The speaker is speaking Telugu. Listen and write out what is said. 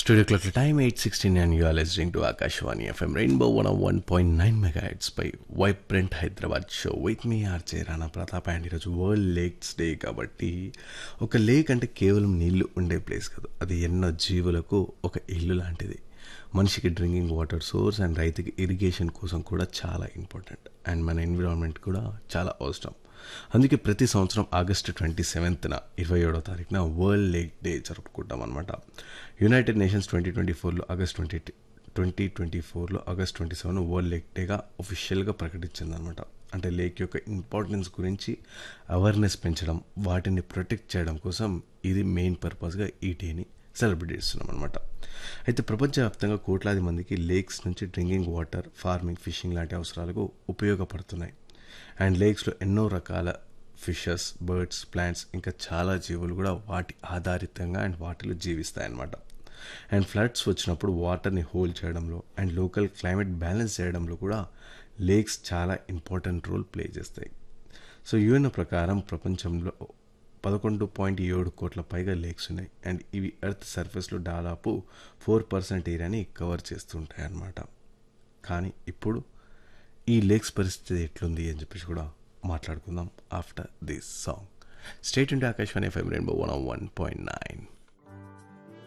Studio clock time 8.16 and you are listening to Akashwani FM Rainbow 101.9 megahertz by Vibrant Hyderabad show with me RJ Rana Pratap and ఈరోజు వరల్డ్ లేక్స్ డే కాబట్టి ఒక లేక్ అంటే కేవలం నీళ్లు ఉండే ప్లేస్ కాదు అది ఎన్నో జీవులకు ఒక ఇల్లు లాంటిది మనిషికి డ్రింకింగ్ వాటర్ సోర్స్ అండ్ రైతుకి ఇరిగేషన్ కోసం కూడా చాలా ఇంపార్టెంట్ అండ్ మన ఎన్విరాన్మెంట్ కూడా చాలా అవసరం అందుకే ప్రతి సంవత్సరం ఆగస్టు ట్వంటీ సెవెంత్న ఇరవై ఏడో తారీఖున వరల్డ్ లేక్ డే జరుపుకుంటాం అనమాట యునైటెడ్ నేషన్స్ ట్వంటీ ట్వంటీ ఫోర్లో ఆగస్ట్ ట్వంటీ ట్వంటీ ట్వంటీ ఫోర్లో August twenty seven world lake డేగా ఒఫిషియల్గా ప్రకటించిందనమాట అంటే లేక్ యొక్క ఇంపార్టెన్స్ గురించి అవేర్నెస్ పెంచడం వాటిని ప్రొటెక్ట్ చేయడం కోసం ఇది మెయిన్ పర్పస్గా ఈ డేని సెలబ్రేట్ చేస్తున్నాం అనమాట అయితే ప్రపంచవ్యాప్తంగా కోట్లాది మందికి లేక్స్ నుంచి డ్రింకింగ్ వాటర్ ఫార్మింగ్ ఫిషింగ్ లాంటి అవసరాలకు ఉపయోగపడుతున్నాయి అండ్ లేక్స్లో ఎన్నో రకాల ఫిషెస్ బర్డ్స్ ప్లాంట్స్ ఇంకా చాలా జీవులు కూడా వాటి ఆధారితంగా అండ్ వాటిలో జీవిస్తాయన్నమాట అండ్ ఫ్లడ్స్ వచ్చినప్పుడు వాటర్ని హోల్డ్ చేయడంలో అండ్ లోకల్ క్లైమేట్ బ్యాలెన్స్ చేయడంలో కూడా లేక్స్ చాలా ఇంపార్టెంట్ రోల్ ప్లే చేస్తాయి సో యుఎన్ ప్రకారం ప్రపంచంలో పదకొండు పాయింట్ ఏడు కోట్ల పైగా లేక్స్ ఉన్నాయి అండ్ ఇవి ఎర్త్ సర్ఫేస్లో దాదాపు ఫోర్ పర్సెంట్ ఏరియాని కవర్ చేస్తుంటాయి అన్నమాట కానీ ఇప్పుడు ఈ లేక్స్ పరిస్థితి ఎట్లుంది అని చెప్పేసి కూడా మాట్లాడుకుందాం ఆఫ్టర్ దిస్ సాంగ్ స్టేట్ ఇంటి Akashvani FM rainbow one one point nine